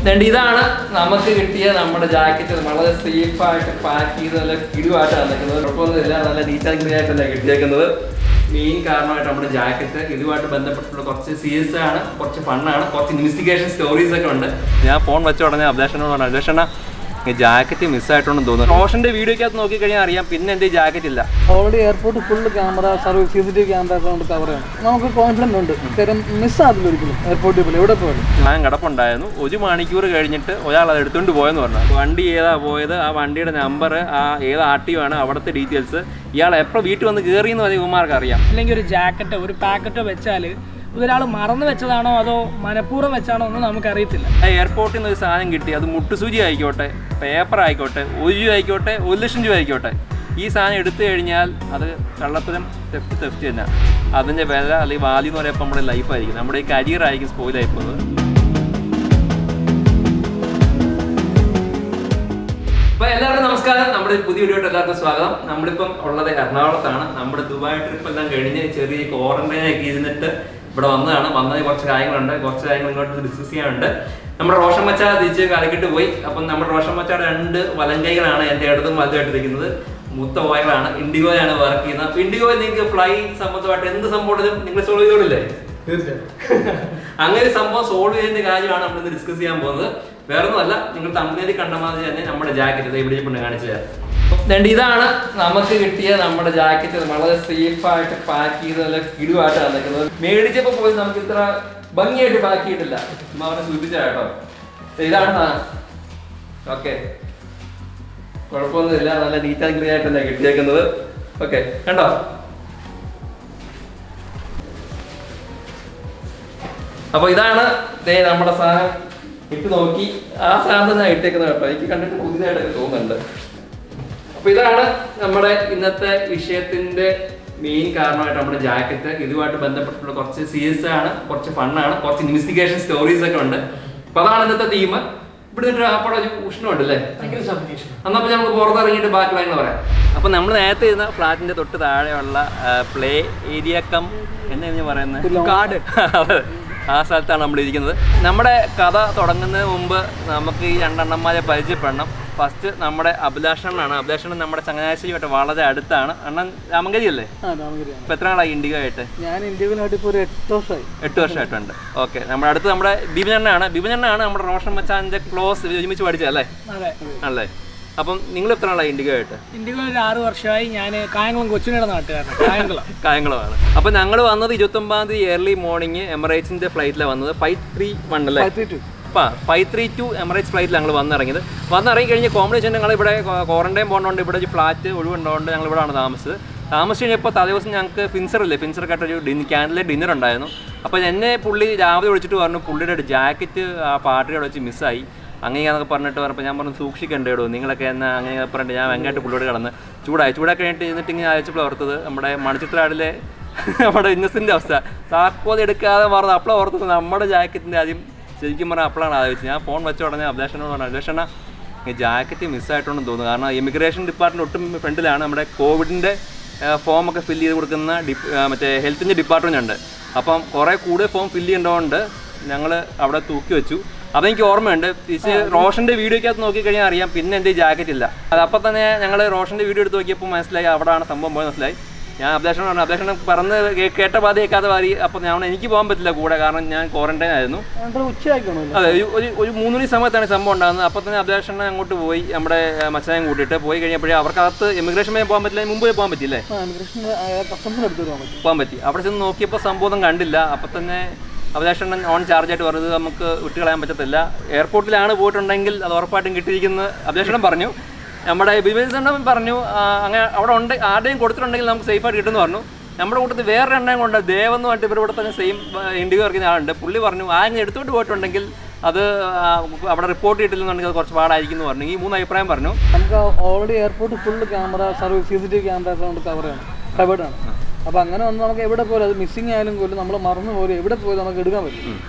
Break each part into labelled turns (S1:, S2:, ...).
S1: രണ്ട് ഇതാണ് നമുക്ക് കിട്ടിയ നമ്മുടെ ജാക്കറ്റ് വളരെ സേഫ് ആയിട്ട് പാക്ക് ചെയ്ത് നല്ല കിടുവായിട്ടാണ് നിൽക്കുന്നത് കുഴപ്പമൊന്നുമില്ല നല്ല നീറ്റ് ആൻഡ് ക്ലിയർ ആയിട്ടല്ല കിട്ടിയേക്കുന്നത് മെയിൻ കാരണമായിട്ട് നമ്മുടെ ജാക്കറ്റ് ഇതുമായിട്ട് ബന്ധപ്പെട്ടുള്ള കുറച്ച് സീരിയസ് ആണ് കുറച്ച് ഫണ്ണാണ് കുറച്ച് ഇൻവെസ്റ്റിഗേഷൻ സ്റ്റോറീസ് ഒക്കെ ഉണ്ട് ഞാൻ ഫോൺ വെച്ച ഉടനെ അഭിലാഷനോട് പറഞ്ഞു അഭിലാഷണ ജാക്കറ്റ് മിസ്സായിട്ടുണ്ടെന്ന് തോന്നുന്നു റോഷന്റെ വീഡിയോക്കകത്ത് നോക്കിക്കഴിഞ്ഞാൽ അറിയാം പിന്നെ എന്ത് ജാക്കറ്റ് ഇല്ല
S2: already airport full camera service C C T V camera കൊണ്ട് കവർ ചെയ്യണം നമുക്ക് കോൺഫിഡൻസ് ഉണ്ട് കാര്യം മിസ്സാകില്ല ഒരിക്കലും എയർപോർട്ടിൽ പോലും എവിടെ പോയാലും
S1: ഞാൻ കിടപ്പുണ്ടായിരുന്നു ഒരു മണിക്കൂർ കഴിഞ്ഞിട്ട് ഒരാൾ അത് എടുത്തുകൊണ്ട് പോയെന്ന് പറഞ്ഞു വണ്ടി ഏതാ പോയത് ആ വണ്ടിയുടെ നമ്പർ ആ ഏത് ആർ ടി ആണ് അവിടുത്തെ ഡീറ്റെയിൽസ് ഇയാൾ എപ്പോൾ വീട്ടിൽ വന്ന് കയറിയെന്ന് പറഞ്ഞ ഇവന്മാർക്ക് അറിയാം
S3: അല്ലെങ്കിൽ ഒരു ജാക്കറ്റോ ഒരു പാക്കറ്റോ വെച്ചാൽ ഇതൊരാൾ മറന്നു വെച്ചതാണോ അതോ മനഃപൂർവ്വം വെച്ചാണോ ഒന്നും നമുക്കറിയത്തില്ല
S1: ആ എയർപോർട്ടിൽ നിന്ന് ഒരു സാധനം കിട്ടി അത് മുട്ടുസൂചി ആയിക്കോട്ടെ പേപ്പർ ആയിക്കോട്ടെ ഒരു രൂപ ആയിക്കോട്ടെ ഒരു ലക്ഷം രൂപ ആയിക്കോട്ടെ ഈ സാധനം എടുത്തു കഴിഞ്ഞാൽ അത് കള്ളത്തരം തെഫ്റ്റ് തെഫ്റ്റ് തന്നെ അതിൻ്റെ വില അല്ലെങ്കിൽ വാല്യൂ എന്ന് പറയുമ്പോൾ നമ്മുടെ ലൈഫായിരിക്കും നമ്മുടെ ഈ കരിയർ ആയിരിക്കും സ്പോയിലായി പോകുന്നത് അപ്പൊ എല്ലാവർക്കും നമസ്കാരം നമ്മുടെ ഒരു പുതിയ വീഡിയോ എല്ലാവർക്കും സ്വാഗതം നമ്മളിപ്പം ഉള്ളത് എറണാകുളത്താണ് നമ്മുടെ ദുബായ് ട്രിപ്പ് എല്ലാം കഴിഞ്ഞ് ചെറിയ ക്വാറന്റൈൻ ഒക്കെ ഇരുന്നിട്ട് ഇവിടെ വന്നതാണ് വന്നത് കുറച്ച് കാര്യങ്ങളുണ്ട് കുറച്ച് കാര്യങ്ങൾ ഇങ്ങോട്ട് ഡിസ്കസ് ചെയ്യാനുണ്ട് നമ്മുടെ റോഷൻ മച്ച തിരിച്ച് കലക്കിട്ട് പോയി അപ്പം നമ്മുടെ റോഷൻ മച്ചയുടെ രണ്ട് വലങ്കൈകളാണ് എൻ്റെ ഇടതും വലതുമായിട്ടിരിക്കുന്നത് മൂത്ത പോയകളാണ് ഇൻഡിഗോയിലാണ് വർക്ക് ചെയ്യുന്നത് അപ്പൊ ഇൻഡിഗോയിൽ നിങ്ങൾക്ക് ഫ്ലൈ സംബന്ധമായിട്ട് എന്ത് സംഭവത്തിലും നിങ്ങൾ സോൾവ് ചെയ്തോളില്ലേ അങ്ങനെ ഒരു സംഭവം സോൾവ് ചെയ്യുന്ന കാര്യമാണ് നമ്മൾ ഇന്ന് ഡിസ്കസ് ചെയ്യാൻ പോകുന്നത് വേറെ ഒന്നുമല്ല നിങ്ങൾ തമ്മിൽ കണ്ട മാതിരി തന്നെ നമ്മുടെ ജാക്കറ്റ് ഇവിടെ കൊണ്ട് കാണിച്ചു തരാം രണ്ട് ഇതാണ് നമുക്ക് കിട്ടിയ നമ്മുടെ ജാക്കറ്റ് വളരെ സേഫ് ആയിട്ട് പാക്ക് ചെയ്ത് നല്ല കിടുവായിട്ടാണ് നിൽക്കുന്നത് മേടിച്ചപ്പോൾ പോയി നമുക്ക് ഇത്ര ഭംഗിയായിട്ട് പാക്ക് ചെയ്തിട്ടില്ല അമ്മ അവനെ സൂചിപ്പിച്ച കേട്ടോ ഇതാണ് ഓക്കെ കുഴപ്പമൊന്നുമില്ല നല്ല നീറ്റ് ആൻഡ് ക്ലിയർ ആയിട്ടല്ല കിട്ടിയേക്കുന്നത് ഓക്കെ കണ്ടോ അപ്പൊ ഇതാണ് ദേ നമ്മുടെ സാധനം ഇട്ട് നോക്കി ആ സാധനം തന്നെ ഇട്ടേക്കുന്നത് കേട്ടോ എനിക്ക് കണ്ടിട്ട് പുതിയതായിട്ട് തോന്നുന്നുണ്ട് അപ്പൊ ഇതാണ് നമ്മുടെ ഇന്നത്തെ വിഷയത്തിന്റെ മെയിൻ കാരണമായിട്ട് നമ്മുടെ ജാക്കറ്റ് ഇതുമായിട്ട് ബന്ധപ്പെട്ടുള്ള കുറച്ച് സീരിയസ് ആണ് കുറച്ച് ഫണ്ണാണ് കുറച്ച് ഇൻവെസ്റ്റിഗേഷൻ സ്റ്റോറീസ് ഒക്കെ ഉണ്ട് അപ്പൊ അതാണ് ഇന്നത്തെ തീം ഇവിടെ നിന്നിട്ട് അപ്പോൾ ഒരു ഉഷ്ണമുണ്ട് അല്ലേ
S3: ഭയങ്കര സബ്മിഷൻ
S1: എന്നപ്പോൾ നമുക്ക് പുറത്തിറങ്ങിയിട്ട് ബാക്കി കാര്യങ്ങൾ പറയാം അപ്പോൾ നമ്മൾ നേരത്തെ ഇരുന്ന ഫ്ലാറ്റിന്റെ തൊട്ട് താഴെയുള്ള പ്ലേ ഏരിയ കം എന്നാണ് പറയുന്നത്
S3: ഗാർഡൻ
S1: അതെ. ആ സ്ഥലത്താണ് നമ്മൾ ഇരിക്കുന്നത് നമ്മുടെ കഥ തുടങ്ങുന്നതിന് മുമ്പ് നമുക്ക് ഈ രണ്ടെണ്ണന്മാരെ പരിചയപ്പെടണം ഫസ്റ്റ് നമ്മുടെ അഭിലാഷണനാണ് അഭിലാഷണൻ നമ്മുടെ ചങ്ങനാശ്ശേരിയുമായിട്ട് വളരെ അടുത്താണ് അണ്ണൻ രാമങ്കരി അല്ലേ
S2: ആ രാമഗിരിയാണ്
S1: ഇപ്പൊ എത്ര നാളായി ഇൻഡിഗോ ആയിട്ട്
S2: ഞാൻ ഇന്ത്യയിലായിട്ട് ഇപ്പോൾ ഒരു എട്ട് വർഷമായി
S1: എട്ട് വർഷമായിട്ടുണ്ട് ഓക്കെ നമ്മുടെ അടുത്ത് നമ്മുടെ ബിബിനെണ്ണാണ് ബിബിനെണ്ണാണ് നമ്മുടെ റോഷൻ മച്ചാൻ്റെ ക്ലോസ് ഒരുമിച്ച് പഠിച്ചതല്ലേ
S3: അതെ
S1: അല്ലേ അപ്പം നിങ്ങൾ എത്ര നാളായി ഇൻഡിഗോ ആയിട്ട്
S3: ഇന്ത്യയിൽ ഒരു ആറ് വർഷമായി ഞാൻ കായംകുളം കൊച്ചിനയുടെ നാട്ടുകാരനാണ് കായംകുളം
S1: കായംകുളമാണ് അപ്പോൾ ഞങ്ങൾ വന്നത് ഇരുപത്തൊമ്പതാം തീയതി ഏർലി മോർണിംഗ് എമിറേറ്റ്സിന്റെ ഫ്ലൈറ്റിലാണ് വന്നത് ഫൈവ് ത്രീ വൺ അല്ലേ
S2: two
S1: five three two Emirates ഫ്ലൈറ്റിൽ ഞങ്ങൾ വന്നിറങ്ങിയത് വന്നിറങ്ങി കഴിഞ്ഞ് കോമ്പിനേഷൻ ഞങ്ങൾ ഇവിടെ ക്വാറന്റൈൻ പോകുന്നതുകൊണ്ട് ഇവിടെ ഒരു ഫ്ലാറ്റ് ഒഴിവുണ്ടതുകൊണ്ട് ഞങ്ങൾ ഇവിടെയാണ് താമസിച്ചത് താമസിച്ച് കഴിഞ്ഞപ്പോൾ തലേദിവസം ഞങ്ങൾക്ക് ഫിൻസർ ഇല്ലേ ഫിൻസർക്കായിട്ടൊരു ഡിൻ ക്യാൻഡിലെ ഡിന്നർ ഉണ്ടായിരുന്നു അപ്പോൾ എന്നെ പുള്ളി രാവിലെ വിളിച്ചിട്ട് പറഞ്ഞു പുള്ളിയുടെ ജാക്കറ്റ് ആ പാർട്ടിയുടെ വെച്ച് മിസ്സായി അങ്ങനെയാന്നൊക്കെ പറഞ്ഞിട്ട് പറഞ്ഞപ്പോൾ ഞാൻ പറഞ്ഞു സൂക്ഷിക്കണ്ടേടോ നിങ്ങളൊക്കെ എന്നാ അങ്ങനെ പറഞ്ഞിട്ട് ഞാൻ വെങ്കായിട്ട് പുള്ളിയോട് കിടന്ന് ചൂടായി ചൂടാക്കി കഴിഞ്ഞിട്ട് ഇരുന്നിട്ട് ഇങ്ങനെ അയച്ചപ്പോൾ ഓർത്തത് നമ്മുടെ മണിച്ചിത്രാടിലെ നമ്മുടെ ഇന്നസെൻ്റെ അവസ്ഥ താക്കോത് എടുക്കാതെ പറഞ്ഞത് അപ്പോഴാണ് ഓർത്തത് നമ്മുടെ ജാക്കറ്റിൻ്റെ ആദ്യം ശരിക്കും പറഞ്ഞാൽ അപ്പോഴാണ് ആലോചിച്ചത് ഞാൻ ഫോൺ വെച്ച ഉടനെ അഭിലാഷനോട് പറഞ്ഞു അഭിലാഷണ ഈ ജാക്കറ്റ് മിസ്സായിട്ടുണ്ടെന്ന് തോന്നുന്നു കാരണം ഇമിഗ്രേഷൻ ഡിപ്പാർട്ട്മെൻറ്റ് ഒട്ടും ഫ്രണ്ടിലാണ് നമ്മുടെ കോവിഡിൻ്റെ ഫോമൊക്കെ ഫില്ല് ചെയ്ത് കൊടുക്കുന്ന ഡിപ് ആ, മറ്റേ ഹെൽത്തിൻ്റെ ഡിപ്പാർട്ട്മെൻറ്റ് ഉണ്ട് അപ്പം കുറേ കൂടുതൽ ഫോം ഫില്ല് ചെയ്യേണ്ടതുകൊണ്ട് ഞങ്ങൾ അവിടെ തൂക്കി വെച്ചു അതെനിക്ക് ഓർമ്മയുണ്ട് തിരിച്ച് റോഷൻ്റെ വീഡിയോക്കകത്ത് നോക്കിക്കഴിഞ്ഞാൽ അറിയാം പിന്നെ എൻ്റെ ജാക്കറ്റ് ഇല്ല അത് അപ്പം തന്നെ ഞങ്ങൾ റോഷൻ്റെ വീഡിയോ എടുത്ത് നോക്കിയപ്പോൾ മനസ്സിലായി അവിടെയാണ് സംഭവം പോയത് മനസ്സിലായി ഞാൻ അഭിലാഷണം പറഞ്ഞു അഭിലാഷണം പറഞ്ഞ് കേ- കേട്ട പാതി കേൾക്കാതെ പാതി അപ്പം ഞാൻ എനിക്ക് പോകാൻ പറ്റില്ല കൂടെ കാരണം ഞാൻ ക്വാറന്റൈൻ ആയിരുന്നു
S2: രണ്ടര ഉച്ചയായിക്കണമല്ലോ
S1: അതെ ഒരു ഒരു ഒരു മൂന്ന് മണി സമയത്താണ് ഈ സംഭവം ഉണ്ടാകുന്നത് അപ്പോൾ തന്നെ അഭിലാഷണ അങ്ങോട്ട് പോയി നമ്മുടെ മച്ചായം കൂട്ടിയിട്ട് പോയി കഴിഞ്ഞപ്പോഴേ അവർക്കകത്ത് ഇമിഗ്രേഷൻ വരെ പോകാൻ പറ്റില്ല മുമ്പേ പോകാൻ പറ്റില്ലേ
S2: ആ ഇമിഗ്രേഷൻ കസ്റ്റംസിന് എടുത്ത് പോകാൻ പറ്റും
S1: പോകാൻ പറ്റി അവിടെ ചെന്ന് നോക്കിയപ്പോൾ സംഭവം കണ്ടില്ല അപ്പം തന്നെ അഭിലാഷണ്ണൻ ഓൺ ചാർജ് ആയിട്ട് പറഞ്ഞത് നമുക്ക് വിട്ടുകളയാൻ പറ്റത്തില്ല എയർപോർട്ടിലാണ് പോയിട്ടുണ്ടെങ്കിൽ അത് ഉറപ്പായിട്ടും കിട്ടിയിരിക്കുന്നത് അഭിലാഷണ്ണൻ പറഞ്ഞു നമ്മുടെ ബിബിൻസണ്ണൻ പറഞ്ഞു ആ, അങ്ങനെ അവിടെ ഉണ്ട് ആരുടെയും കൊടുത്തിട്ടുണ്ടെങ്കിൽ നമുക്ക് സേഫായിട്ട് കിട്ടുമെന്ന് പറഞ്ഞു നമ്മുടെ കൂട്ടത്തിൽ വേറെ എണ്ണം കൊണ്ട് ദേവെന്ന് പറഞ്ഞിട്ട് ഇവർ ഇവിടെ തന്നെ സെയിം ഇൻഡിഗോ ഇറക്കുന്ന ആളുണ്ട് പുള്ളി പറഞ്ഞു ആരെങ്കിലും എടുത്തോട്ട് പോയിട്ടുണ്ടെങ്കിൽ അത് ആ, അവിടെ റിപ്പോർട്ട് ചെയ്തിട്ടില്ലെന്നുണ്ടെങ്കിൽ അത് കുറച്ച് പാടായിരിക്കും എന്ന് പറഞ്ഞു ഈ മൂന്ന് അഭിപ്രായം പറഞ്ഞു
S2: നമുക്ക് already airport full camera service C C T V camera കൊണ്ട് കവർ ചെയ്യണം കവേർഡ് ആണ് അപ്പോൾ അങ്ങനെ വന്ന് നമുക്ക് എവിടെ പോലും അത് മിസ്സിംഗ് ആയാലും പോലും നമ്മൾ മറന്നു പോലും എവിടെ പോലും നമുക്ക് എടുക്കാൻ പറ്റും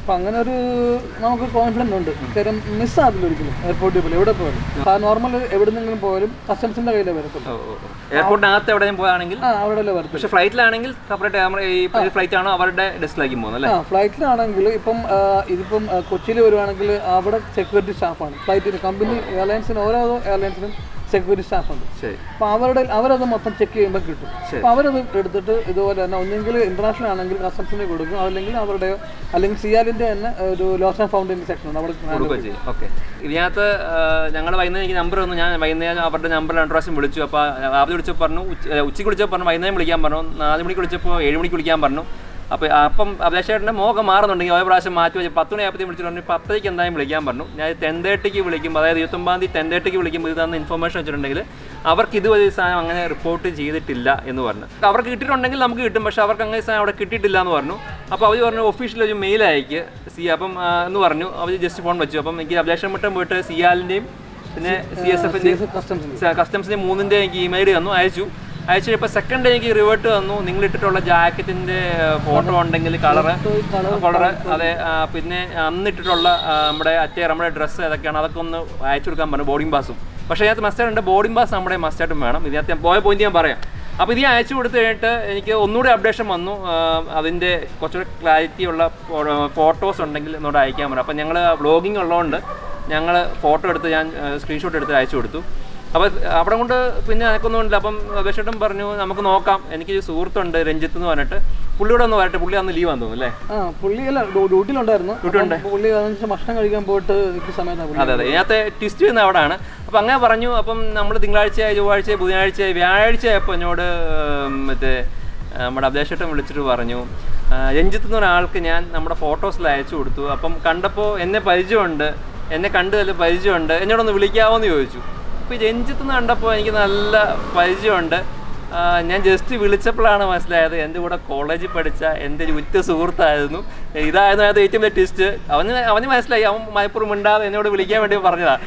S2: അപ്പം അങ്ങനെ ഒരു നമുക്ക് കോൺഫിഡൻസ് ഉണ്ട് കാര്യം മിസ്സാകില്ല ഒരിക്കലും എയർപോർട്ടിൽ പോലും എവിടെ പോയാലും നോർമൽ എവിടെ നിന്നെങ്കിലും പോയാലും കസ്റ്റംസിൻ്റെ കയ്യിലേ വരത്തുള്ളൂ
S1: എയർപോർട്ടിനകത്ത് എവിടെയും പോയാണെങ്കിൽ
S2: ആ അവിടെ അല്ലേ വരത്തുള്ളൂ
S1: പക്ഷെ ഫ്ലൈറ്റിലാണെങ്കിൽ സെപ്പറേറ്റ് നമ്മുടെ ഈ ഫ്ലൈറ്റ് ആണോ അവരുടെ ഡെസ്റ്റിലേക്ക് പോകുന്നത് അല്ലേ
S2: ആ ഫ്ലൈറ്റിലാണെങ്കിൽ ഇപ്പം ആ, ഇതിപ്പം ആ, കൊച്ചിയിൽ വരുവാണെങ്കിൽ അവിടെ സെക്യൂരിറ്റി സ്റ്റാഫാണ് ഫ്ലൈറ്റിന് കമ്പനി എയർലൈൻസിന് ഓരോ എയർലൈൻസിനും സെക്യൂരിറ്റി സ്റ്റാഫുണ്ട്
S1: ശരി
S2: അപ്പോൾ അവരുടെ അവരത് മൊത്തം ചെക്ക് ചെയ്യുമ്പോൾ കിട്ടും അപ്പോൾ അവരത് എടുത്തിട്ട് ഇതുപോലെ തന്നെ ഒന്നെങ്കിൽ ഇന്റർനാഷണൽ ആണെങ്കിൽ കസ്റ്റംസിന് കൊടുക്കും അല്ലെങ്കിൽ അവരുടെ അല്ലെങ്കിൽ സിയാലിൻ്റെ തന്നെ ഒരു ലോസ് ആൻഡ് ഫൗണ്ടൈൻ സെക്ഷൻ ഉണ്ട് അവിടെ
S1: കൊടുക്കുകയും ചെയ്യും ഓക്കെ ഇതിനകത്ത് ഞങ്ങൾ വൈകുന്നേരം എനിക്ക് നമ്പർ വന്നു ഞാൻ വൈകുന്നേരം അവരുടെ നമ്പർ രണ്ട് പ്രാവശ്യം വിളിച്ചു അപ്പോൾ രാവിലെ വിളിച്ചപ്പോൾ പറഞ്ഞു ഉച്ച- ഏ, ഉച്ചയ്ക്ക് വിളിച്ചപ്പോൾ പറഞ്ഞു വൈകുന്നേരം വിളിക്കാൻ പറഞ്ഞു നാല് മണിക്ക് വിളിച്ചപ്പോൾ ഏഴ് മണിക്ക് വിളിക്കാൻ പറഞ്ഞു അപ്പോൾ അപ്പം അഭിലാഷേട്ടൻ്റെ മോഹം മാറുന്നുണ്ടെങ്കിൽ ഓരോ പ്രാവശ്യം മാറ്റി വെച്ച് പത്ത് മണിയായപ്പോഴത്തേക്കും വിളിച്ചിട്ട് പറഞ്ഞു പത്തേക്ക് എന്തായാലും വിളിക്കാൻ പറഞ്ഞു ഞാൻ ടെൻ തേർട്ടിക്ക് വിളിക്കുമ്പോൾ അതായത് ഇരുപത്തൊമ്പതാം തീയതി ടെൻ തേർട്ടിക്ക് വിളിക്കുമ്പോൾ ഇത് തന്ന ഇൻഫർമേഷൻ വെച്ചിട്ടുണ്ടെങ്കിൽ അവർക്ക് ഇതുവരെ ഈ സാധനം അങ്ങനെ റിപ്പോർട്ട് ചെയ്തിട്ടില്ല എന്ന് പറഞ്ഞു അവർക്ക് കിട്ടിയിട്ടുണ്ടെങ്കിൽ നമുക്ക് കിട്ടും പക്ഷേ അവർക്ക് അങ്ങനെ ഈ സാധനം അവിടെ കിട്ടിയിട്ടില്ല എന്ന് പറഞ്ഞു അപ്പോൾ അവർ പറഞ്ഞു ഒഫീഷ്യൽ ഒരു മെയിൽ അയക്ക് സി അപ്പം ആ, എന്ന് പറഞ്ഞു അവർ ജസ്റ്റ് ഫോൺ വെച്ചു അപ്പം എനിക്ക് അഭിലാഷം മട്ടം പോയിട്ട് സിയാലിൻ്റെയും പിന്നെ സി എസ് എഫിൻ്റെയും
S2: കസ്റ്റംസിന്
S1: കസ്റ്റംസിൻ്റെ മൂന്നിൻ്റെ എനിക്ക് ഇമെയിൽ തന്നു അയച്ചു അയച്ചു ഇപ്പോൾ സെക്കൻഡ് ഡേ എനിക്ക് റിവേർട്ട് തന്നു നിങ്ങൾ ഇട്ടിട്ടുള്ള ജാക്കറ്റിൻ്റെ ഫോട്ടോ ഉണ്ടെങ്കിൽ കളറ് കളറ് അതെ ആ, പിന്നെ അന്ന് ഇട്ടിട്ടുള്ള ആ, നമ്മുടെ അറ്റേ നമ്മുടെ ഡ്രസ്സ് ഏതൊക്കെയാണ് അതൊക്കെ ഒന്ന് അയച്ചു കൊടുക്കാൻ പറഞ്ഞു ബോർഡിംഗ് പാസും പക്ഷേ ഇതിനകത്ത് മസ്റ്റായിട്ട് ഉണ്ട് ബോർഡിംഗ് പാസ് നമ്മുടെ മസ്റ്റായിട്ടും വേണം ഇതിനകത്ത് ഞാൻ പോയ പോയിന്റ് ഞാൻ പറയാം അപ്പോൾ ഇത് ഞാൻ അയച്ചു കൊടുത്തു കഴിഞ്ഞിട്ട് എനിക്ക് ഒന്നുകൂടി അപ്ഡേഷൻ വന്നു ആ, അതിൻ്റെ കുറച്ചുകൂടി ക്ലാരിറ്റി ഉള്ള ഫോട്ടോസ് ഉണ്ടെങ്കിൽ എന്നോട് അയക്കാൻ പറഞ്ഞു അപ്പോൾ ഞങ്ങൾ വ്ളോഗിങ് ഉള്ളതുകൊണ്ട് ഞങ്ങൾ ഫോട്ടോ എടുത്ത് ഞാൻ സ്ക്രീൻഷോട്ട് എടുത്ത് അയച്ചു കൊടുത്തു അപ്പോൾ അവിടെ കൊണ്ട് പിന്നെ എനക്കൊന്നുമില്ല അപ്പം അപേക്ഷട്ടും പറഞ്ഞു നമുക്ക് നോക്കാം എനിക്കൊരു സുഹൃത്തുണ്ട് രഞ്ജിത്ത് എന്ന് പറഞ്ഞിട്ട് പുള്ളിയോടെ ഒന്ന് വരട്ടെ പുള്ളി അന്ന് ലീവ് വന്നു അല്ലേ
S2: ആ പുള്ളി അല്ല ഡ്യൂ- ഡ്യൂട്ടിയിലുണ്ടായിരുന്നു അപ്പം പുള്ളി അതിനുശേഷം ഭക്ഷണം കഴിക്കാൻ പോയിട്ട് ഈ സമയത്താണ് പുള്ളി
S1: അതെ അതെ ഇതിനകത്ത് ട്വിസ്റ്റ് ചെയ്യുന്ന അവിടെയാണ് അപ്പം അങ്ങനെ പറഞ്ഞു അപ്പം നമ്മൾ തിങ്കളാഴ്ച ചൊവ്വാഴ്ച ബുധനാഴ്ച വ്യാഴാഴ്ച ആയപ്പോൾ എന്നോട് ഉം, മറ്റേ ആ, നമ്മുടെ അഭിലാഷേട്ടൻ വിളിച്ചിട്ട് പറഞ്ഞു ആ, രഞ്ജിത്ത് എന്ന് ഒരാൾക്ക് ഞാൻ നമ്മുടെ ഫോട്ടോസിൽ അയച്ചു കൊടുത്തു അപ്പം കണ്ടപ്പോൾ എന്നെ പരിചയമുണ്ട് എന്നെ കണ്ടു നല്ല പരിചയമുണ്ട് എന്നോടൊന്ന് വിളിക്കാമോ എന്ന് ചോദിച്ചു അപ്പോൾ ഈ രഞ്ജിത്ത് എന്ന് കണ്ടപ്പോൾ എനിക്ക് നല്ല പരിചയമുണ്ട് ആ, ഞാൻ ജസ്റ്റ് വിളിച്ചപ്പോഴാണ് മനസ്സിലായത് എൻ്റെ കൂടെ കോളേജിൽ പഠിച്ച എൻ്റെ ഒരു ഉറ്റ സുഹൃത്തായിരുന്നു ഇതായിരുന്നു അത് ഏറ്റവും വലിയ ട്വിസ്റ്റ് അവന് അവന് മനസ്സിലായി അവൻ മലപ്പുറം മിണ്ടാതെ എന്നോട് വിളിക്കാൻ വേണ്ടി പറഞ്ഞതാ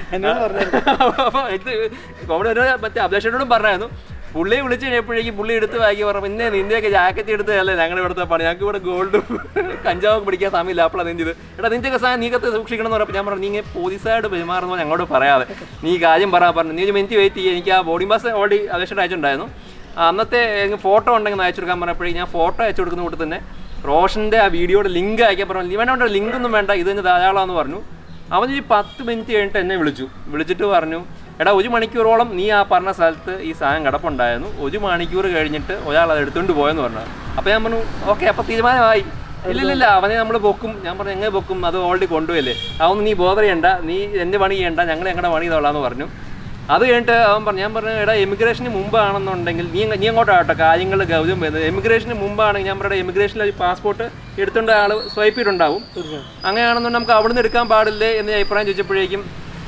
S1: അപ്പോൾ ഇത് കോമഡി ഒരു മറ്റേ അഭിലാഷനോടും പറഞ്ഞായിരുന്നു പുള്ളിയെ വിളിച്ച് കഴിഞ്ഞപ്പോഴേക്കും പുള്ളി എടുത്ത് വാങ്ങി പറഞ്ഞു പിന്നെ നിന്റെയൊക്കെ ജാക്കറ്റ് എടുത്ത് അല്ലേ ഞങ്ങളുടെ ഇവിടുത്തെ പണി ഞങ്ങൾക്ക് ഇവിടെ ഗോൾഡും കഞ്ചാവും പിടിക്കാൻ സമയമില്ല അപ്പോഴാണ് നിന്റത് എടാ നിന്റെയൊക്കെ സാധനം നീക്കത്ത് സൂക്ഷിക്കണം എന്ന് പറഞ്ഞപ്പോൾ ഞാൻ പറഞ്ഞു നീ ഇങ്ങനെ പോലീസായിട്ട് പെരുമാറുന്നോ ഞങ്ങളോട് പറയാതെ നീ ഈ കാര്യം പറയാൻ പറഞ്ഞു നീ ഒരു മിനിറ്റ് വെയിറ്റ് ചെയ്യുക എനിക്ക് ആ ബോഡി മാസ് ഓൾറെഡി അപേക്ഷ അയച്ചിട്ടുണ്ടായിരുന്നു ആ, അന്നത്തെ ഫോട്ടോ ഉണ്ടെങ്കിൽ അയച്ചു കൊടുക്കാൻ പറഞ്ഞപ്പോഴേക്കും ഞാൻ ഫോട്ടോ അയച്ചു കൊടുക്കുന്ന കൂട്ട് തന്നെ റോഷൻ്റെ ആ വീഡിയോയുടെ ലിങ്ക് അയക്കാൻ പറഞ്ഞു വേണ്ട വേണ്ട ലിങ്ക് ഒന്നും വേണ്ട ഇത് തന്നെ ധാരാളമാണെന്ന് പറഞ്ഞു അവൻ ഈ പത്ത് മിനിറ്റ് കഴിഞ്ഞിട്ട് എന്നെ വിളിച്ചു വിളിച്ചിട്ട് പറഞ്ഞു എടാ ഒരു മണിക്കൂറോളം നീ ആ പറഞ്ഞ സ്ഥലത്ത് ഈ സാധനം കിടപ്പുണ്ടായിരുന്നു ഒരു മണിക്കൂർ കഴിഞ്ഞിട്ട് ഒരാൾ അത് എടുത്തുകൊണ്ട് പോയെന്ന് പറഞ്ഞു അപ്പോൾ ഞാൻ പറഞ്ഞു ഓക്കെ അപ്പോൾ തീരുമാനമായി ഇല്ലില്ല അവനെ നമ്മൾ പൊക്കും ഞാൻ പറഞ്ഞു എങ്ങനെ പൊക്കും അത് ഓൾറെഡി കൊണ്ടുപോയില്ലേ അതൊന്നും നീ ബോധർ ചെയ്യണ്ട നീ എൻ്റെ പണി ചെയ്യണ്ട ഞങ്ങൾ ഞങ്ങളുടെ പണി ചെയ്തോളാന്ന് പറഞ്ഞു അത് കഴിഞ്ഞിട്ട് അവൻ പറഞ്ഞു ഞാൻ പറഞ്ഞു എടാ എമിഗ്രേഷന് മുമ്പാണെന്നുണ്ടെങ്കിൽ നീ അങ്ങ് നീ അങ്ങോട്ടാട്ടോ കാര്യങ്ങൾ ഗൗരവം വരുന്നത് എമിഗ്രേഷന് മുമ്പാണെങ്കിൽ ഞാൻ പറയുന്നത് എമിഗ്രേഷനിൽ ഒരു പാസ്പോർട്ട് എടുത്തുകൊണ്ട് ആൾ സ്വൈപ്പ് ചെയ്തിട്ടുണ്ടാവും അങ്ങനെയാണെന്നുണ്ടെങ്കിൽ നമുക്ക് അവിടെ നിന്ന് എടുക്കാൻ പാടില്ലേ എന്ന് ഞാൻ അഭിപ്രായം ചോദിച്ചപ്പോഴേക്കും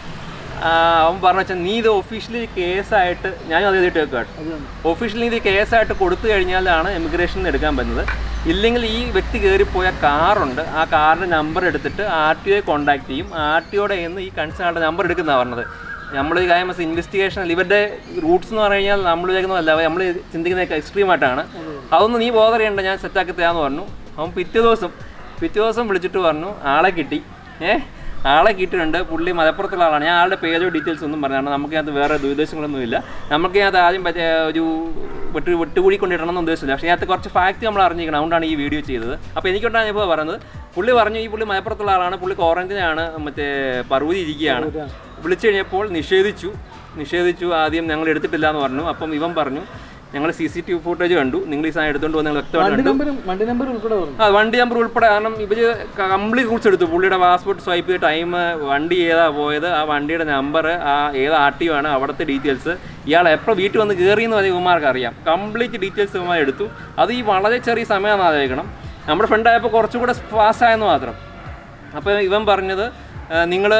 S1: ആ, അവൻ പറഞ്ഞു വെച്ചാൽ നീ ഇത് ഒഫീഷ്യലി കേസായിട്ട് ഞാൻ അത് എഴുതിയിട്ട് വെക്കുക ഒഫീഷ്യലി ഇത് കേസായിട്ട് കൊടുത്തു കഴിഞ്ഞാലാണ് എമിഗ്രേഷനിൽ എടുക്കാൻ പറ്റുന്നത് ഇല്ലെങ്കിൽ ഈ വ്യക്തി കയറിപ്പോയ കാറുണ്ട് ആ കാറിൻ്റെ നമ്പർ എടുത്തിട്ട് ആർ ടി ഒയെ കോൺടാക്ട് ചെയ്യും ആർ ടി ഒയുടെ എന്ന് ഈ കൺസേൺ ആളുടെ നമ്പർ എടുക്കുന്നതാണ് പറഞ്ഞത് നമ്മൾ ഈ കാര്യം ഇൻവെസ്റ്റിഗേഷൻ ഇവരുടെ റൂട്ട്സ് എന്ന് പറഞ്ഞു കഴിഞ്ഞാൽ നമ്മൾ വിചാരിക്കുന്നതല്ല നമ്മൾ ചിന്തിക്കുന്നതൊക്കെ എക്സ്ട്രീമായിട്ടാണ് അതൊന്നും നീ ബോധർ ചെയ്യണ്ട ഞാൻ സെറ്റാക്കി തരാമെന്ന് പറഞ്ഞു അവൻ പിറ്റേ ദിവസം പിറ്റേ ദിവസം വിളിച്ചിട്ട് പറഞ്ഞു ആളെ കിട്ടി ഏഹ് ആളെ കിട്ടിയിട്ടുണ്ട് പുള്ളി മലപ്പുറത്തുള്ള ആളാണ് ഞാൻ ആളുടെ പേരോ ഡീറ്റെയിൽസ് ഒന്നും പറഞ്ഞാണ് നമുക്കതിനകത്ത് വേറെ ദുരുദ്ദേശങ്ങളൊന്നുമില്ല നമുക്കതിനകത്ത് ആദ്യം പറ്റിയ ഒരു വെട്ട് വെട്ടുകൂടി കൊണ്ടിടണം എന്ന് ഉദ്ദേശമില്ല പക്ഷേ അതിനകത്ത് കുറച്ച് ഫാക്റ്റ് നമ്മൾ അറിഞ്ഞിരിക്കണം അതുകൊണ്ടാണ് ഈ വീഡിയോ ചെയ്തത് അപ്പോൾ എനിക്കുണ്ടായ അനുഭവം പറയുന്നത് പുള്ളി പറഞ്ഞു ഈ പുള്ളി മലപ്പുറത്തുള്ള ആളാണ് പുള്ളി ക്വാറന്റൈനാണ് മറ്റേ പറവൂരി ഇരിക്കുകയാണ് വിളിച്ചു കഴിഞ്ഞപ്പോൾ നിഷേധിച്ചു നിഷേധിച്ചു ആദ്യം ഞങ്ങൾ എടുത്തിട്ടില്ല എന്ന് പറഞ്ഞു അപ്പം ഇവൻ പറഞ്ഞു ഞങ്ങൾ C C T V footage കണ്ടു നിങ്ങൾ ഈ സാധനം എടുത്തുകൊണ്ട് വന്ന് നിങ്ങൾ വ്യക്തമായിട്ട്
S2: വണ്ടി
S1: കണ്ടു
S2: നമ്പരും വണ്ടി നമ്പർ ഉൾപ്പെടെ പറഞ്ഞു
S1: ആ വണ്ടി നമ്പർ ഉൾപ്പെടെ കാരണം ഇവര് കംപ്ലീറ്റ് റൂട്ട്സ് എടുത്തു പുള്ളിയുടെ പാസ്പോർട്ട് സ്വൈപ്പ് ചെയ്ത ടൈം വണ്ടി ഏതാ പോയത് ആ വണ്ടിയുടെ നമ്പർ ആ ഏത് ആർ ടി ആണ് അവിടുത്തെ ഡീറ്റെയിൽസ് ഇയാൾ എപ്പോൾ വീട്ടിൽ വന്ന് കയറിയെന്ന് വരെ ഇവന്മാർക്ക് അറിയാം കംപ്ലീറ്റ് ഡീറ്റെയിൽസ് ഇവന്മാർ എടുത്തു അത് ഈ വളരെ ചെറിയ സമയമാണ് ആലോചിക്കണം നമ്മുടെ ഫ്രണ്ട് ആയപ്പോൾ കുറച്ചുകൂടെ ഫാസ്റ്റ് ആയെന്ന് മാത്രം അപ്പോൾ ഇവൻ പറഞ്ഞത് നിങ്ങൾ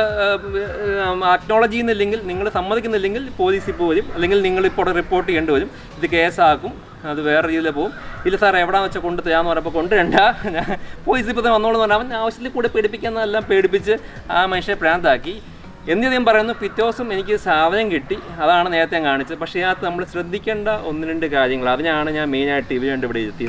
S1: അക്നോളജ് ചെയ്യുന്നില്ലെങ്കിൽ നിങ്ങൾ സമ്മതിക്കുന്നില്ലെങ്കിൽ പോലീസിൽ പോരും അല്ലെങ്കിൽ നിങ്ങൾ ഇപ്പോൾ റിപ്പോർട്ട് ചെയ്യേണ്ടി വരും ഇത് കേസാക്കും അത് വേറെ രീതിയിൽ പോകും ഇല്ല സാർ എവിടെയാണെന്ന് വെച്ചാൽ കൊണ്ട് തരാമെന്ന് പറഞ്ഞപ്പോൾ കൊണ്ടുവരണ്ട ഞാൻ പോലീസ് ഇപ്പോൾ വന്നോളൂ എന്ന് പറഞ്ഞാൽ അവൻ ആവശ്യത്തിൽ കൂടെ പേടിപ്പിക്കാന്നെല്ലാം പേടിപ്പിച്ച് ആ മനുഷ്യനെ പ്രാന്താക്കി എന്തിനും പറയുന്നു പിറ്റേ ദിവസം എനിക്ക് സാധനം കിട്ടി അതാണ് നേരത്തെ ഞാൻ കാണിച്ചത് പക്ഷേ അതിനകത്ത് നമ്മൾ ശ്രദ്ധിക്കേണ്ട ഒന്ന് രണ്ട് കാര്യങ്ങൾ അതിനാണ് ഞാൻ മെയിനായിട്ട് ഇവർ രണ്ട് ഇവിടെ എത്തിയത്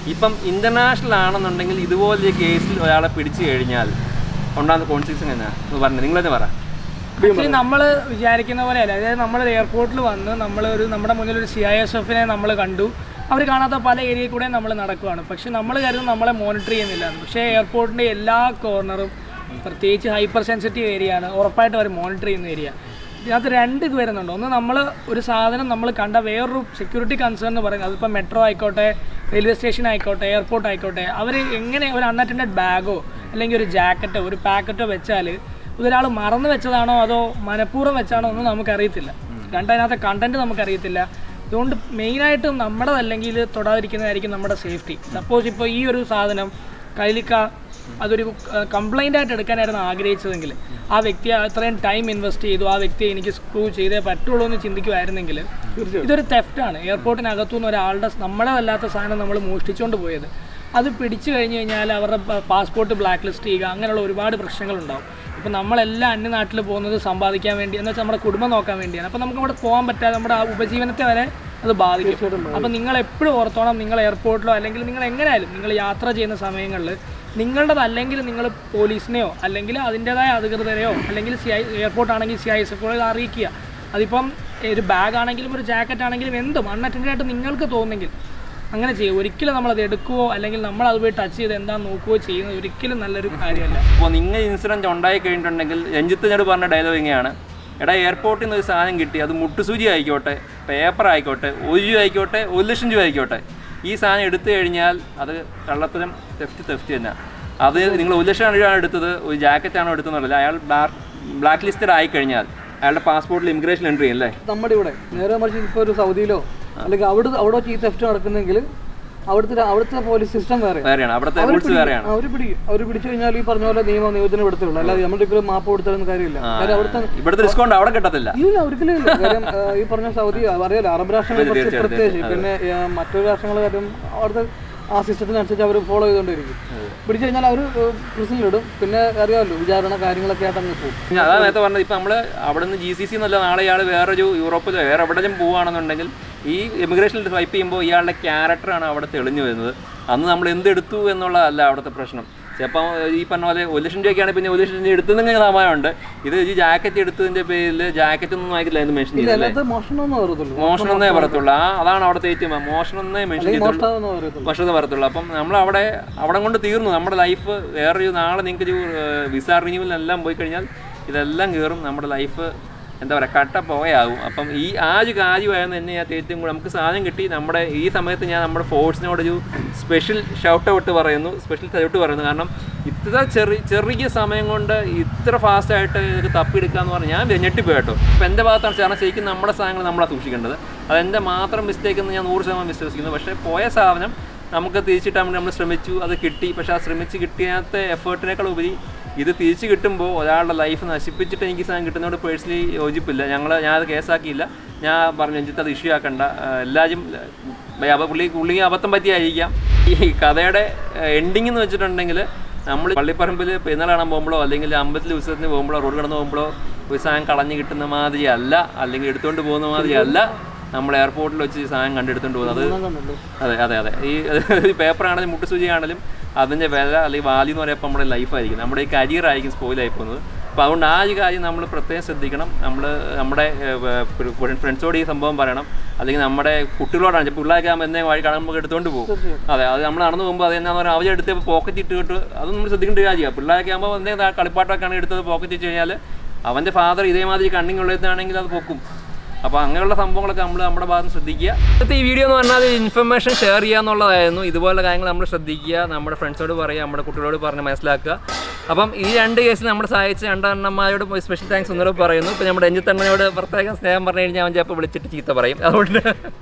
S1: ഇപ്പം ഇൻ്റർനാഷണൽ ആണെന്നുണ്ടെങ്കിൽ ഇതുപോലൊരു കേസിൽ ഒരാളെ പിടിച്ചു കഴിഞ്ഞാൽ ഉണ്ടാകുന്ന കോൺസിക്വൻസ് എങ്ങനെയാണ് എന്ന് പറഞ്ഞു നിങ്ങളെന്നെ പറ
S3: ആക്ച്വലി നമ്മൾ വിചാരിക്കുന്ന പോലെയല്ല അതായത് നമ്മൾ എയർപോർട്ടിൽ വന്ന് നമ്മൾ ഒരു നമ്മുടെ മുന്നിൽ ഒരു സി ഐ എസ് എഫിനെ നമ്മൾ കണ്ടു അവർ കാണാത്ത പല ഏരിയയിൽ കൂടെ നമ്മൾ നടക്കുവാണ് പക്ഷെ നമ്മൾ കരുതും നമ്മളെ മോണിറ്റർ ചെയ്യുന്നില്ല എന്ന്. പക്ഷേ എയർപോർട്ടിൻ്റെ എല്ലാ കോർണറും പ്രത്യേകിച്ച് ഹൈപ്പർ സെൻസിറ്റീവ് ഏരിയ ആണ് ഉറപ്പായിട്ടും അവർ മോണിറ്റർ ചെയ്യുന്ന ഏരിയ ഇതിനകത്ത് രണ്ട് ഇത് വരുന്നുണ്ട് ഒന്ന് നമ്മൾ ഒരു സാധനം നമ്മൾ കണ്ട വേറൊരു സെക്യൂരിറ്റി കൺസേൺ എന്ന് പറയുന്നത് അതിപ്പോൾ മെട്രോ ആയിക്കോട്ടെ റെയിൽവേ സ്റ്റേഷൻ ആയിക്കോട്ടെ എയർപോർട്ട് ആയിക്കോട്ടെ അവർ എങ്ങനെ ഒരു അൺഅറ്റൻഡഡ് ബാഗോ അല്ലെങ്കിൽ ഒരു ജാക്കറ്റോ ഒരു പാക്കറ്റോ വെച്ചാൽ ഇതൊരാൾ മറന്നു വെച്ചതാണോ അതോ മനഃപൂർവ്വം വെച്ചാണോ ഒന്നും നമുക്കറിയത്തില്ല രണ്ടതിനകത്തെ കണ്ടന്റ് നമുക്കറിയത്തില്ല അതുകൊണ്ട് മെയിനായിട്ടും നമ്മുടെതല്ലെങ്കിൽ തൊടാതിരിക്കുന്നതായിരിക്കും നമ്മുടെ സേഫ്റ്റി സപ്പോസ് ഇപ്പോൾ ഈ ഒരു സാധനം കൈലിക്ക അതൊരു കംപ്ലൈൻ്റ് ആയിട്ട് എടുക്കാനായിരുന്നു ആഗ്രഹിച്ചതെങ്കിൽ ആ വ്യക്തി അത്രയും ടൈം ഇൻവെസ്റ്റ് ചെയ്തു ആ വ്യക്തിയെ എനിക്ക് സ്ക്രൂ ചെയ്തേ പറ്റുള്ളൂ എന്ന് ചിന്തിക്കുമായിരുന്നെങ്കിൽ ഇതൊരു തെഫ്റ്റാണ് എയർപോർട്ടിനകത്തുനിന്ന് ഒരാളുടെ നമ്മുടെതല്ലാത്ത സാധനം നമ്മൾ മോഷ്ടിച്ചുകൊണ്ട് പോയത് അത് പിടിച്ചു കഴിഞ്ഞ് കഴിഞ്ഞാൽ അവരുടെ പാസ്പോർട്ട് ബ്ലാക്ക് ലിസ്റ്റ് ചെയ്യുക അങ്ങനെയുള്ള ഒരുപാട് പ്രശ്നങ്ങളുണ്ടാവും ഇപ്പം നമ്മളെല്ലാം അന്യനാട്ടിൽ പോകുന്നത് സമ്പാദിക്കാൻ വേണ്ടി എന്ന് വെച്ചാൽ നമ്മുടെ കുടുംബം നോക്കാൻ വേണ്ടിയാണ് അപ്പം നമുക്ക് അവിടെ പോകാൻ പറ്റാതെ നമ്മുടെ ആ ഉപജീവനത്തെ വരെ അത് ബാധിക്കും അപ്പം നിങ്ങൾ എപ്പോഴും ഓർത്തോണം നിങ്ങൾ എയർപോർട്ടിലോ അല്ലെങ്കിൽ നിങ്ങൾ എങ്ങനെയായാലും നിങ്ങൾ യാത്ര ചെയ്യുന്ന സമയങ്ങളിൽ നിങ്ങളുടേത് അല്ലെങ്കിൽ നിങ്ങൾ പോലീസിനെയോ അല്ലെങ്കിൽ അതിൻ്റെതായ അധികൃതരെയോ അല്ലെങ്കിൽ സി ഐ എയർപോർട്ട് ആണെങ്കിൽ സി ഐ എസ് എഫ് അറിയിക്കുക അതിപ്പം ഒരു ബാഗ് ആണെങ്കിലും ഒരു ജാക്കറ്റ് ആണെങ്കിലും എന്തും അൺഅറ്റൻഡ് ആയിട്ട് നിങ്ങൾക്ക് തോന്നുന്നെങ്കിൽ അങ്ങനെ ചെയ്യുക ഒരിക്കലും നമ്മളത് എടുക്കുകയോ അല്ലെങ്കിൽ നമ്മൾ അത് പോയി ടച്ച് ചെയ്ത് എന്താണെന്ന് നോക്കുകയോ ചെയ്യുന്നത് ഒരിക്കലും നല്ലൊരു കാര്യമല്ല
S1: അപ്പോൾ നിങ്ങൾ ഇൻസിഡൻറ്റ് ഉണ്ടായി കഴിഞ്ഞിട്ടുണ്ടെങ്കിൽ രഞ്ജിത്ത് ഞോട് പറഞ്ഞ ഡയലോഗ് ഇങ്ങനെയാണ് എടാ എയർപോർട്ടിൽ നിന്ന് ഒരു സാധനം കിട്ടി അത് മുട്ടുസൂചി ആയിക്കോട്ടെ പേപ്പർ ആയിക്കോട്ടെ ഒരു രൂപ ആയിക്കോട്ടെ ഒരു ലക്ഷം രൂപ ആയിക്കോട്ടെ ഈ സാധനം എടുത്തു കഴിഞ്ഞാൽ അത് കള്ളത്തരം തെഫ്റ്റ് തെഫ്റ്റ് തന്നെ അത് നിങ്ങൾ ഒരു ലക്ഷം രൂപയാണ് എടുത്തത് ഒരു ജാക്കറ്റാണോ എടുത്തെന്നുള്ളത് അയാൾ ബ്ലാക്ക് ലിസ്റ്റഡ് ആയി കഴിഞ്ഞാൽ അയാളുടെ പാസ്പോർട്ടിൽ ഇമിഗ്രേഷൻ എൻട്രി അല്ലേ
S2: നമ്മുടെ ഇവിടെ നേരെ മറിച്ച് ഇപ്പോൾ ഒരു സൗദിയിലോ അല്ലെങ്കിൽ അവിടെ അവിടെ വെച്ച് ഈ തെഫ്റ്റ് നടക്കുന്നെങ്കിൽ അവിടുത്തെ അവിടുത്തെ പോലീസ് സിസ്റ്റം വേറെ
S1: വേറെയാണ് അവിടുത്തെ
S2: അവര്
S1: റൂൾസ്
S2: പിടിക്കും.
S1: വേറെയാണ്
S2: അവർ പിടിക്കും അവർ പിടിച്ചു കഴിഞ്ഞാൽ ഈ പറഞ്ഞ പോലെ നിയമ നിയോജനം എടുത്തുള്ളൂ അല്ലാതെ നമ്മുടെ ഇപ്പോൾ മാപ്പ് കൊടുത്താലൊന്നും കാര്യമില്ല കാര്യം അവിടുത്തെ
S1: ഇവിടുത്തെ ഡിസ്കൗണ്ട് അവിടെ കിട്ടത്തില്ല
S2: ഇല്ല ഒരിക്കലും ഇല്ല കാര്യം ആ, ഈ പറഞ്ഞ സൗദി അറിയാലോ അറബ് രാഷ്ട്രങ്ങളെ കുറിച്ച്
S1: തീർച്ചയായും,
S2: പ്രത്യേകിച്ച് പിന്നെ ആ, മറ്റൊരു രാഷ്ട്രങ്ങളെ കാര്യം അവിടുത്തെ ആ സിസ്റ്റത്തിനനുസരിച്ച് അവർ ഫോളോ ചെയ്തുകൊണ്ടിരിക്കും പിടിച്ചു കഴിഞ്ഞാൽ അവർ പ്രിസണിലിടും പിന്നെ അറിയാമല്ലോ വിചാരണ കാര്യങ്ങളൊക്കെ ആയിട്ട് അങ്ങ് പോകും
S1: ഞാൻ അതാ നേരത്തെ പറഞ്ഞത് ഇപ്പം നമ്മൾ അവിടെ നിന്ന് ജി സി സി എന്നല്ല നാളെ ഇയാൾ വേറൊരു യൂറോപ്പിലോ വേറെ എവിടെയും പോവുകയാണെന്നുണ്ടെങ്കിൽ ഈ ഇമിഗ്രേഷനിൽ സ്വൈപ്പ് ചെയ്യുമ്പോൾ ഇയാളുടെ ക്യാരക്ടറാണ് അവിടെ തെളിഞ്ഞു വരുന്നത് അന്ന് നമ്മൾ എന്തെടുത്തു എന്നുള്ളതല്ല അവിടുത്തെ പ്രശ്നം ചിലപ്പം ഈ പറഞ്ഞ പോലെ ഒരു ലക്ഷം രൂപയ്ക്കാണ് പിന്നെ ഒരു ലക്ഷം രൂപ എടുത്തതെങ്കിൽ സമാനമുണ്ട് ഇത് ഈ ജാക്കറ്റ് എടുത്തതിൻ്റെ പേരിൽ ജാക്കറ്റ് ഒന്നും ആയിക്കില്ല എന്ന് മെൻഷൻ ചെയ്തല്ലേ
S2: അതിനകത്ത് മോഷണം എന്ന് പറയത്തുള്ളൂ
S1: മോഷണം എന്നേ പറയത്തുള്ളൂ ആ അതാണ് അവിടുത്തെ ഏറ്റവും മോഷണം എന്നേ മെൻഷൻ ചെയ്തുള്ളൂ
S2: മോഷണം എന്ന് പറയത്തുള്ളൂ
S1: ഭക്ഷണം പറയത്തുള്ളൂ അപ്പം നമ്മൾ അവിടെ അവിടെ കൊണ്ട് തീർന്നു നമ്മുടെ ലൈഫ് വേറൊരു നാളെ നിങ്ങൾക്ക് ഒരു വിസ റിന്യൂവലിനെല്ലാം പോയി കഴിഞ്ഞാൽ ഇതെല്ലാം കയറും നമ്മുടെ ലൈഫ് എന്താ പറയുക കട്ട പോയാകും അപ്പം ഈ ആ ഒരു കാര്യമായിരുന്നു എന്നെ ഞാൻ ഏറ്റവും കൂടെ നമുക്ക് സാധനം കിട്ടി നമ്മുടെ ഈ സമയത്ത് ഞാൻ നമ്മുടെ ഫോഴ്സിനോടൊരു സ്പെഷ്യൽ ഷൗട്ട് ഔട്ട് പറയുന്നു സ്പെഷ്യൽ സല്യൂട്ട് പറയുന്നു കാരണം ഇത്ര ചെറിയ ചെറിയ സമയം കൊണ്ട് ഇത്ര ഫാസ്റ്റായിട്ട് ഇത് തപ്പിയെടുക്കുക എന്ന് പറഞ്ഞാൽ ഞാൻ ഞെട്ടിപ്പോയി കേട്ടോ ഇപ്പം എൻ്റെ ഭാഗത്താണ് കാരണം ശരിക്കും നമ്മുടെ സാധനങ്ങൾ നമ്മളാണ് സൂക്ഷിക്കേണ്ടത് അതെൻ്റെ മാത്രം മിസ്റ്റേക്ക് എന്ന് ഞാൻ നൂറ് ശതമാനം വിശ്വസിക്കുന്നു പക്ഷേ പോയ സാധനം നമുക്ക് തിരിച്ചിട്ടാൻ വേണ്ടി നമ്മൾ ശ്രമിച്ചു അത് കിട്ടി പക്ഷെ ആ ശ്രമിച്ച് കിട്ടിയാത്ത എഫേർട്ടിനേക്കാൾ ഉപരി ഇത് തിരിച്ച് കിട്ടുമ്പോൾ ഒരാളുടെ ലൈഫ് നശിപ്പിച്ചിട്ട് എനിക്ക് ഈ സാധനം കിട്ടുന്നതോട് പേഴ്സണലി യോജിപ്പില്ല ഞങ്ങൾ ഞാനത് കേസാക്കിയില്ല ഞാൻ പറഞ്ഞു രഞ്ജിത്ത് അത് ഇഷ്യൂ ആക്കണ്ട ആ, എല്ലാവരും ആ, അപ്പൊ പുള്ളി പുള്ളിക്ക് അബദ്ധം പറ്റിയായിരിക്കാം ഈ കഥയുടെ എൻഡിങ് എന്ന് വെച്ചിട്ടുണ്ടെങ്കിൽ നമ്മൾ പള്ളിപ്പറമ്പിൽ പെരുന്നാൾ കാണാൻ പോകുമ്പോഴോ അല്ലെങ്കിൽ അമ്പലത്തിൽ ഉത്സവത്തിന് പോകുമ്പോഴോ റോഡ് കടന്ന് പോകുമ്പോഴോ ഒരു സാധനം കളഞ്ഞ് കിട്ടുന്ന മാതിരി അല്ല അല്ലെങ്കിൽ എടുത്തുകൊണ്ട് പോകുന്ന മാതിരി അല്ല നമ്മൾ എയർപോർട്ടിൽ വെച്ച് ഈ സാധനം കണ്ടെടുത്തുകൊണ്ട് പോകുന്നത് അത്
S2: കണ്ടല്ലോ
S1: അതെ അതെ അതെ ഈ പേപ്പർ ആണെങ്കിലും മുട്ടുസൂചി ആണെങ്കിലും അതിൻ്റെ വില അല്ലെങ്കിൽ വാല്യൂ എന്ന് പറയുമ്പോൾ നമ്മുടെ ലൈഫായിരിക്കും നമ്മുടെ ഈ കരിയർ ആയിരിക്കും സ്പോയിലായി പോകുന്നത് അപ്പോൾ അതുകൊണ്ട് ആ ഒരു കാര്യം നമ്മൾ പ്രത്യേകം ശ്രദ്ധിക്കണം നമ്മൾ നമ്മുടെ ഫ്രണ്ട്സോട് ഈ സംഭവം പറയണം അല്ലെങ്കിൽ നമ്മുടെ കുട്ടികളോടാണ് ചിലപ്പോൾ പിള്ളേർക്ക് ആകുമ്പോൾ എന്നെ വഴി കാണുമ്പോൾ എടുത്തുകൊണ്ട് പോകും അതെ അത് നമ്മൾ നടന്നു പോകുമ്പോൾ അത് എന്നാന്ന് പറഞ്ഞാൽ അവരെ എടുത്ത് പോക്കറ്റ് ഇട്ടിട്ട് അത് നമ്മൾ ശ്രദ്ധിക്കേണ്ട ഒരു കാര്യമാണ് പിള്ളേർക്ക് ആകുമ്പോൾ എന്തെങ്കിലും കളിപ്പാട്ടൊക്കെയാണ് എടുത്തത് പോക്കറ്റ് ഇട്ട് കഴിഞ്ഞാൽ അവൻ്റെ ഫാദർ ഇതേമാതിരി കണ്ണിങ് ഉള്ളതാണെങ്കിൽ അത് പൊക്കും അപ്പോൾ അങ്ങനെയുള്ള സംഭവങ്ങളൊക്കെ നമ്മൾ നമ്മുടെ ഭാഗത്ത് ശ്രദ്ധിക്കുക ഇന്നത്തെ ഈ വീഡിയോ എന്ന് പറഞ്ഞാൽ ഇൻഫർമേഷൻ ഷെയർ ചെയ്യുക എന്നുള്ളതായിരുന്നു ഇതുപോലുള്ള കാര്യങ്ങൾ നമ്മൾ ശ്രദ്ധിക്കുക നമ്മുടെ ഫ്രണ്ട്സോട് പറയുക നമ്മുടെ കുട്ടികളോട് പറഞ്ഞ് മനസ്സിലാക്കുക അപ്പം ഈ രണ്ട് കേസിൽ നമ്മുടെ സഹായിച്ച രണ്ടെണ്ണന്മാരോട് സ്പെഷ്യൽ താങ്ക്സ് ഒന്നുകൂടെ പറയുന്നു ഇപ്പോൾ നമ്മുടെ രഞ്ജിത്തണ്ണനോട് പ്രത്യേകം സ്നേഹം പറഞ്ഞു കഴിഞ്ഞാൽ അവൻ ചിലപ്പോൾ വിളിച്ചിട്ട് ചീത്ത പറയും അതുകൊണ്ട്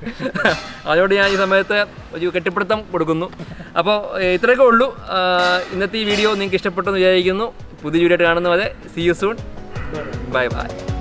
S1: അതുകൊണ്ട് ഞാൻ ഈ സമയത്ത് ഒരു കെട്ടിപ്പിടുത്തം കൊടുക്കുന്നു അപ്പോൾ ഇത്രയൊക്കെ ഉള്ളൂ ആ, ഇന്നത്തെ ഈ വീഡിയോ നിങ്ങൾക്ക് ഇഷ്ടപ്പെട്ടെന്ന് വിചാരിക്കുന്നു പുതിയ വീഡിയോ ആയിട്ട് കാണുന്നവരെ see you soon bye by